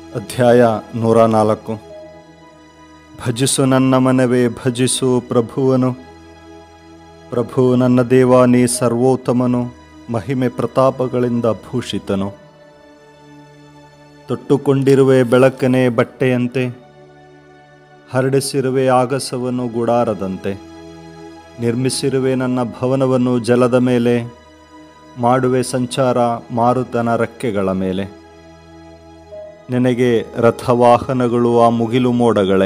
ಅಧ್ಯಾಯ ನೂರ ನಾಲ್ಕು ಭಜಿಸು ನನ್ನ ಮನವೇ ಭಜಿಸು ಪ್ರಭುವನು ಪ್ರಭು ನನ್ನ ದೇವ ನೀ ಸರ್ವೋತ್ತಮನು ಮಹಿಮೆ ಪ್ರತಾಪಗಳಿಂದ ಭೂಷಿತನು ತೊಟ್ಟುಕೊಂಡಿರುವೆ ಬೆಳಕನೆ ಬಟ್ಟೆಯಂತೆ ಹರಡಿಸಿರುವೆ ಆಗಸವನ್ನು ಗುಡಾರದಂತೆ ನಿರ್ಮಿಸಿರುವೆ ನನ್ನ ಭವನವನ್ನು ಜಲದ ಮೇಲೆ ಮಾಡುವೆ ಸಂಚಾರ ಮಾರುತನ ರೆಕ್ಕೆಗಳ ಮೇಲೆ ನಿನಗೆ ರಥವಾಹನಗಳು ಆ ಮುಗಿಲು ಮೋಡಗಳೇ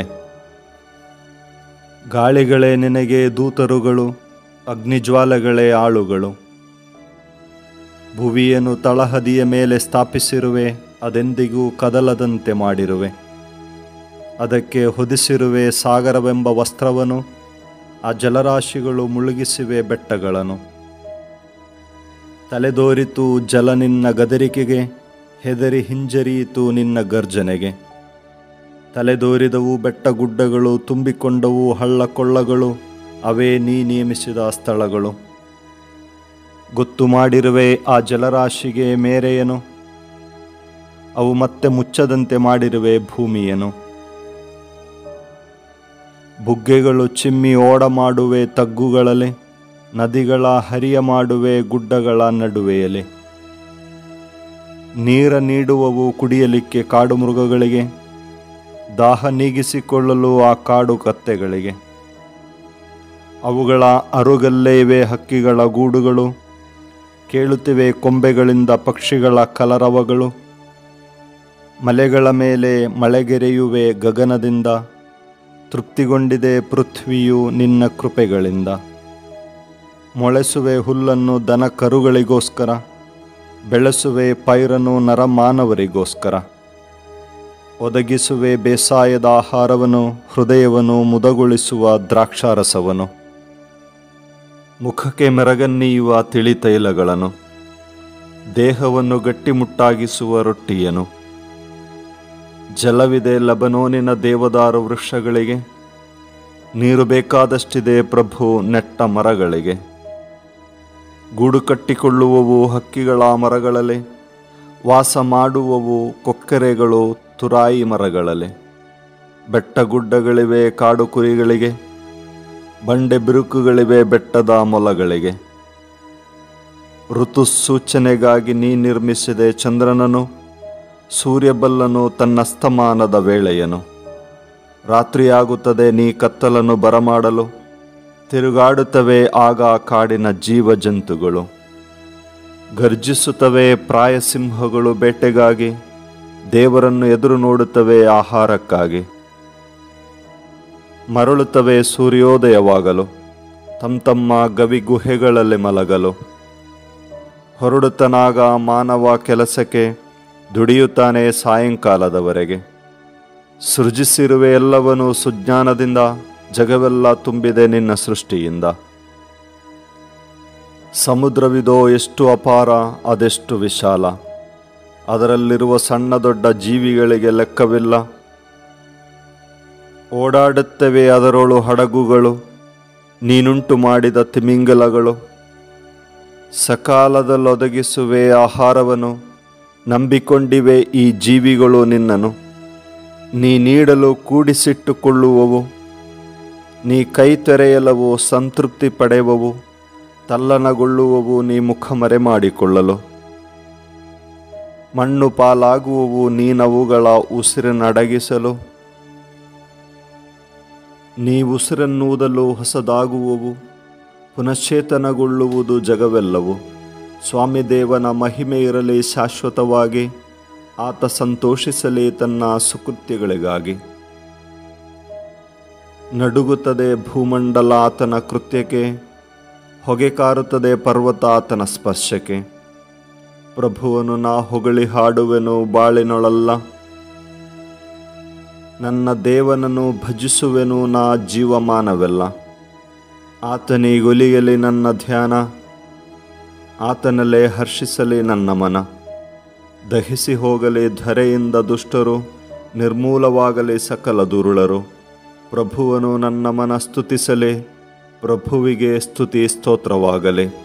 ಗಾಳಿಗಳೇ ನಿನಗೆ ದೂತರುಗಳು ಅಗ್ನಿಜ್ವಾಲೆಗಳೇ ಆಳುಗಳು ಭುವಿಯನ್ನು ತಳಹದಿಯ ಮೇಲೆ ಸ್ಥಾಪಿಸಿರುವೆ ಅದೆಂದಿಗೂ ಕದಲದಂತೆ ಮಾಡಿರುವೆ ಅದಕ್ಕೆ ಹೊದಿಸಿರುವೆ ಸಾಗರವೆಂಬ ವಸ್ತ್ರವನ್ನು ಆ ಜಲರಾಶಿಗಳು ಮುಳುಗಿಸಿವೆ ಬೆಟ್ಟಗಳನ್ನು ತಲೆದೋರಿತು ಜಲ ನಿನ್ನ ಗದರಿಕೆಗೆ ಹೆದರಿ ಹಿಂಜರಿಯಿತು ನಿನ್ನ ಗರ್ಜನೆಗೆ ತಲೆದೋರಿದವು ಬೆಟ್ಟಗುಡ್ಡಗಳು ತುಂಬಿಕೊಂಡವು ಹಳ್ಳ ಕೊಳ್ಳಗಳು ಅವೇ ನೀ ನೇಮಿಸಿದ ಸ್ಥಳಗಳು ಗೊತ್ತು ಮಾಡಿರುವೆ ಆ ಜಲರಾಶಿಗೆ ಮೇರೆಯನು ಅವು ಮತ್ತೆ ಮುಚ್ಚದಂತೆ ಮಾಡಿರುವೆ ಭೂಮಿಯನು ಬುಗ್ಗೆಗಳು ಚಿಮ್ಮಿ ಓಡ ಮಾಡುವೆ ತಗ್ಗುಗಳಲ್ಲಿ ನದಿಗಳ ಹರಿಯ ಮಾಡುವೆ ಗುಡ್ಡಗಳ ನಡುವೆಯಲ್ಲಿ ನೀರ ನೀಡುವವು ಕುಡಿಯಲಿಕ್ಕೆ ಕಾಡು ಮೃಗಗಳಿಗೆ ದಾಹ ನೀಗಿಸಿಕೊಳ್ಳಲು ಆ ಕಾಡು ಕತ್ತೆಗಳಿಗೆ ಅವುಗಳ ಅರುಗಲ್ಲೇ ಇವೆ ಹಕ್ಕಿಗಳ ಗೂಡುಗಳು ಕೇಳುತ್ತಿವೆ ಕೊಂಬೆಗಳಿಂದ ಪಕ್ಷಿಗಳ ಕಲರವಗಳು ಮಲೆಗಳ ಮೇಲೆ ಮಳೆಗೆರೆಯುವೆ ಗಗನದಿಂದ ತೃಪ್ತಿಗೊಂಡಿದೆ ಪೃಥ್ವಿಯು ನಿನ್ನ ಕೃಪೆಗಳಿಂದ ಮೊಳೆಸುವೆ ಹುಲ್ಲನ್ನು ದನ ಕರುಗಳಿಗೋಸ್ಕರ ಬೆಳೆಸುವೆ ಪೈರನು ನರಮಾನವರಿಗೋಸ್ಕರ ಒದಗಿಸುವೆ ಬೇಸಾಯದ ಆಹಾರವನ್ನು ಹೃದಯವನ್ನು ಮುದಗೊಳಿಸುವ ದ್ರಾಕ್ಷಾರಸವನ್ನು ಮುಖಕ್ಕೆ ಮೆರಗನ್ನೀಯುವ ತಿಳಿತೈಲಗಳನ್ನು ದೇಹವನ್ನು ಗಟ್ಟಿಮುಟ್ಟಾಗಿಸುವ ರೊಟ್ಟಿಯನು ಜಲವಿದೆ ಲಬನೋನಿನ ದೇವದಾರು ವೃಕ್ಷಗಳಿಗೆ ನೀರು ಬೇಕಾದಷ್ಟಿದೆ ಪ್ರಭು ನೆಟ್ಟ ಮರಗಳಿಗೆ ಗೂಡು ಕಟ್ಟಿಕೊಳ್ಳುವವು ಹಕ್ಕಿಗಳ ಮರಗಳಲ್ಲಿ ವಾಸ ಮಾಡುವವು ಕೊಕ್ಕರೆಗಳು ತುರಾಯಿ ಮರಗಳಲ್ಲಿ ಬೆಟ್ಟಗುಡ್ಡಗಳಿವೆ ಕಾಡು ಕುರಿಗಳಿಗೆ ಬಂಡೆ ಬಿರುಕುಗಳಿವೆ ಬೆಟ್ಟದ ಮೊಲಗಳಿಗೆ ಋತು ಸೂಚನೆಗಾಗಿ ನೀ ನಿರ್ಮಿಸಿದೆ ಚಂದ್ರನನು ಸೂರ್ಯಬಲ್ಲನು ತನ್ನಸ್ತಮಾನದ ವೇಳೆಯನು ರಾತ್ರಿಯಾಗುತ್ತದೆ ನೀ ಕತ್ತಲನ್ನು ಬರಮಾಡಲು ತಿರುಗಾಡುತ್ತವೆ ಆಗ ಕಾಡಿನ ಜೀವ ಜಂತುಗಳು ಗರ್ಜಿಸುತ್ತವೆ ಪ್ರಾಯಸಿಂಹಗಳು ಬೇಟೆಗಾಗಿ ದೇವರನ್ನು ಎದುರು ನೋಡುತ್ತವೆ ಆಹಾರಕ್ಕಾಗಿ ಮರಳುತ್ತವೆ ಸೂರ್ಯೋದಯವಾಗಲು ತಮ್ಮ ತಮ್ಮ ಗವಿ ಗುಹೆಗಳಲ್ಲಿ ಮಲಗಲು ಹೊರಡುತ್ತನಾಗ ಮಾನವ ಕೆಲಸಕ್ಕೆ ದುಡಿಯುತ್ತಾನೆ ಸಾಯಂಕಾಲದವರೆಗೆ ಸೃಜಿಸಿರುವೆ ಎಲ್ಲವನ್ನೂ ಸುಜ್ಞಾನದಿಂದ ಜಗವೆಲ್ಲ ತುಂಬಿದೆ ನಿನ್ನ ಸೃಷ್ಟಿಯಿಂದ ಸಮುದ್ರವಿದೋ ಎಷ್ಟು ಅಪಾರ ಅದೆಷ್ಟು ವಿಶಾಲ ಅದರಲ್ಲಿರುವ ಸಣ್ಣ ದೊಡ್ಡ ಜೀವಿಗಳಿಗೆ ಲೆಕ್ಕವಿಲ್ಲ ಓಡಾಡುತ್ತವೆ ಅದರೊಳು ಹಡಗುಗಳು ನೀನುಂಟು ಮಾಡಿದ ತಿಮಿಂಗಲಗಳು ಸಕಾಲದಲ್ಲೊದಗಿಸುವೆ ಆಹಾರವನ್ನು ನಂಬಿಕೊಂಡಿವೆ ಈ ಜೀವಿಗಳು ನಿನ್ನನು ನೀ ನೀಡಲು ಕೂಡಿಸಿಟ್ಟುಕೊಳ್ಳುವವು ನೀ ಕೈ ತೆರೆಯಲವು ಸಂತೃಪ್ತಿ ಪಡೆಯುವವು ತಲ್ಲನಗೊಳ್ಳುವವು ನೀ ಮುಖ ಮರೆ ಮಾಡಿಕೊಳ್ಳಲು ಮಣ್ಣು ಪಾಲಾಗುವವು ನೀನವುಗಳ ಉಸಿರನ್ನಡಗಿಸಲು ನೀ ಉಸಿರನ್ನೂದಲು ಹೊಸದಾಗುವವು ಪುನಶ್ಚೇತನಗೊಳ್ಳುವುದು ಜಗವೆಲ್ಲವು ಸ್ವಾಮಿ ದೇವನ ಮಹಿಮೆ ಇರಲಿ ಶಾಶ್ವತವಾಗಿ ಆತ ಸಂತೋಷಿಸಲಿ ತನ್ನ ಸುಕೃತ್ಯಗಳಿಗಾಗಿ ನಡುಗುತ್ತದೆ ಭೂಮಂಡಲ ಆತನ ಕೃತ್ಯಕ್ಕೆ ಹೊಗೆ ಕಾರುತ್ತದೆ ಪರ್ವತ ಆತನ ಸ್ಪರ್ಶಕ್ಕೆ ಪ್ರಭುವನು ನಾ ಹೊಗಳಿ ಹಾಡುವೆನು ಬಾಳಿನೊಳಲ್ಲ ನನ್ನ ದೇವನನ್ನು ಭಜಿಸುವೆನು ನಾ ಜೀವಮಾನವೆಲ್ಲ ಆತನಿಗೊಲಿಯಲಿ ನನ್ನ ಧ್ಯಾನ ಆತನಲ್ಲೇ ಹರ್ಷಿಸಲಿ ನನ್ನ ಮನ ದಹಿಸಿ ಹೋಗಲಿ ಧರೆಯಿಂದ ದುಷ್ಟರು ನಿರ್ಮೂಲವಾಗಲಿ ಸಕಲ ದುರುಳರು ಪ್ರಭುವನು ನನ್ನ ಮನ ಸ್ತುತಿಸಲಿ ಪ್ರಭುವಿಗೆ ಸ್ತುತಿ ಸ್ತೋತ್ರವಾಗಲಿ